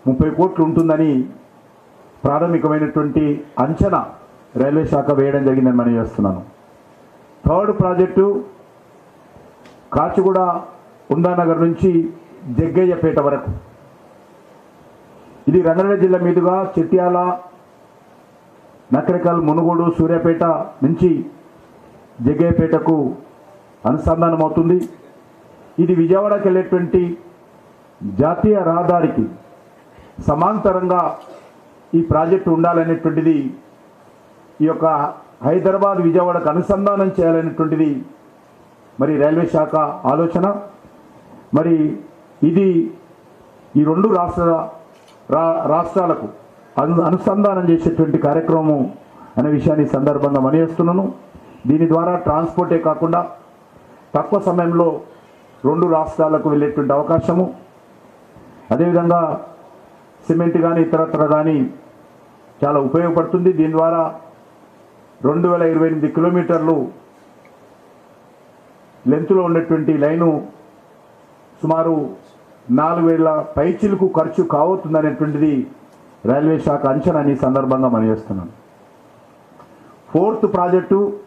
ముప్పై కోట్లు ఉంటుందని ప్రాథమికమైనటువంటి అంచనా రైల్వే శాఖ వేయడం జరిగిందని మనం చేస్తున్నాను థర్డ్ ప్రాజెక్టు కాచిగూడ ఉందానగర్ నుంచి జగ్గయ్యపేట వరకు ఇది రంగారెడ్డి జిల్లా మీదుగా చిట్యాల నకరికల్ మునుగోడు సూర్యాపేట నుంచి జగ్గయ్యపేటకు అనుసంధానం అవుతుంది ఇది విజయవాడకి వెళ్ళేటువంటి జాతీయ రహదారికి సమాంతరంగా ఈ ప్రాజెక్టు ఉండాలనేటువంటిది ఈ యొక్క హైదరాబాద్ విజయవాడకు అనుసంధానం చేయాలనేటువంటిది మరి రైల్వే శాఖ ఆలోచన మరి ఇది ఈ రెండు రాష్ట్ర రా రాష్ట్రాలకు అను అనుసంధానం చేసేటువంటి కార్యక్రమం అనే విషయాన్ని ఈ సందర్భంగా మనయేస్తున్నాను దీని ద్వారా ట్రాన్స్పోర్టే కాకుండా తక్కువ సమయంలో రెండు రాష్ట్రాలకు వెళ్ళేటువంటి అవకాశము అదేవిధంగా సిమెంట్ కానీ ఇతరత్ర కానీ చాలా ఉపయోగపడుతుంది దీని ద్వారా రెండు వేల ఇరవై ఎనిమిది కిలోమీటర్లు లెంత్లో ఉన్నటువంటి లైను సుమారు నాలుగు వేల పైచిలకు ఖర్చు కావతుందనేటువంటిది రైల్వే శాఖ అంచనాని ఈ సందర్భంగా మనం చేస్తున్నాను ఫోర్త్ ప్రాజెక్టు